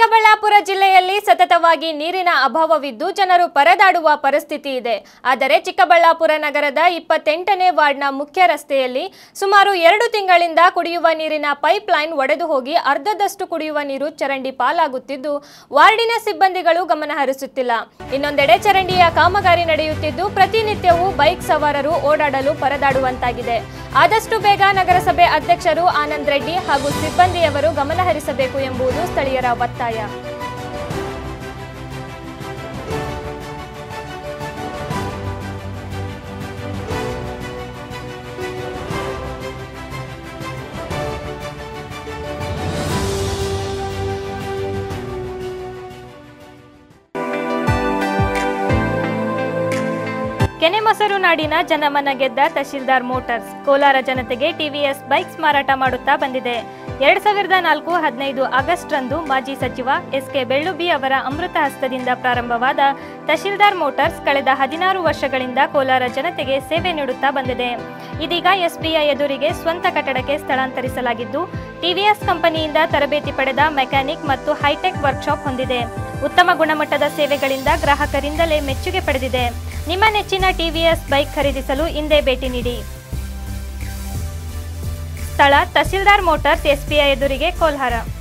ಚಿಕ್ಕಬಳ್ಳಾಪುರ ಜಿಲ್ಲೆಯಲ್ಲಿ ಸತತವಾಗಿ ನೀರಿನ ಅಭಾವವಿದ್ದು ಜನರು ಪರದಾಡುವ ಪರಿಸ್ಥಿತಿ ಇದೆ ಆದರೆ ಚಿಕ್ಕಬಳ್ಳಾಪುರ ನಗರದ ಇಪ್ಪತ್ತೆಂಟನೇ ವಾರ್ಡ್ನ ಮುಖ್ಯ ರಸ್ತೆಯಲ್ಲಿ ಸುಮಾರು ಎರಡು ತಿಂಗಳಿಂದ ಕುಡಿಯುವ ನೀರಿನ ಪೈಪ್ ಲೈನ್ ಒಡೆದು ಹೋಗಿ ಅರ್ಧದಷ್ಟು ಕುಡಿಯುವ ನೀರು ಚರಂಡಿ ಪಾಲಾಗುತ್ತಿದ್ದು ವಾರ್ಡಿನ ಸಿಬ್ಬಂದಿಗಳು ಗಮನ ಹರಿಸುತ್ತಿಲ್ಲ ಇನ್ನೊಂದೆಡೆ ಚರಂಡಿಯ ಕಾಮಗಾರಿ ನಡೆಯುತ್ತಿದ್ದು ಪ್ರತಿನಿತ್ಯವೂ ಬೈಕ್ ಸವಾರರು ಓಡಾಡಲು ಪರದಾಡುವಂತಾಗಿದೆ ಆದಷ್ಟು ಬೇಗ ನಗರಸಭೆ ಅಧ್ಯಕ್ಷರು ಆನಂದ್ ರೆಡ್ಡಿ ಹಾಗೂ ಸಿಬ್ಬಂದಿಯವರು ಗಮನ ಹರಿಸಬೇಕು ಎಂಬುದು ಸ್ಥಳೀಯರ ಒತ್ತಾಯ ಕೆನೆಮೊಸರು ನಾಡಿನ ಜನಮನ ಗೆದ್ದ ತಹಶೀಲ್ದಾರ್ ಮೋಟಾರ್ಸ್ ಕೋಲಾರ ಜನತೆಗೆ ಟಿವಿಎಸ್ ಬೈಕ್ಸ್ ಮಾರಾಟ ಮಾಡುತ್ತಾ ಬಂದಿದೆ ಎರಡ್ ಸಾವಿರದ ನಾಲ್ಕು ಹದಿನೈದು ಆಗಸ್ಟ್ ರಂದು ಮಾಜಿ ಸಚಿವ ಎಸ್ ಕೆ ಬೆಳ್ಳುಬಿ ಅವರ ಅಮೃತ ಹಸ್ತದಿಂದ ಪ್ರಾರಂಭವಾದ ತಹಶೀಲ್ದಾರ್ ಮೋಟಾರ್ಸ್ ಕಳೆದ ಹದಿನಾರು ವರ್ಷಗಳಿಂದ ಕೋಲಾರ ಜನತೆಗೆ ಸೇವೆ ನೀಡುತ್ತಾ ಬಂದಿದೆ ಇದೀಗ ಎಸ್ಬಿಐ ಎದುರಿಗೆ ಸ್ವಂತ ಕಟ್ಟಡಕ್ಕೆ ಸ್ಥಳಾಂತರಿಸಲಾಗಿದ್ದು ಟಿವಿಎಸ್ ಕಂಪನಿಯಿಂದ ತರಬೇತಿ ಪಡೆದ ಮೆಕ್ಯಾನಿಕ್ ಮತ್ತು ಹೈಟೆಕ್ ವರ್ಕ್ಶಾಪ್ ಹೊಂದಿದೆ ಉತ್ತಮ ಗುಣಮಟ್ಟದ ಸೇವೆಗಳಿಂದ ಗ್ರಾಹಕರಿಂದಲೇ ಮೆಚ್ಚುಗೆ ಪಡೆದಿದೆ ನಿಮ್ಮ ನೆಚ್ಚಿನ ಟಿವಿಎಸ್ ಬೈಕ್ ಖರೀದಿಸಲು ಹಿಂದೆ ಭೇಟಿ ನೀಡಿ ಸ್ಥಳ ತಹಸೀಲ್ದಾರ್ ಮೋಟಾರ್ಸ್ ಎಸ್ಬಿಐ ಎದುರಿಗೆ ಕೋಲ್ಹಾರ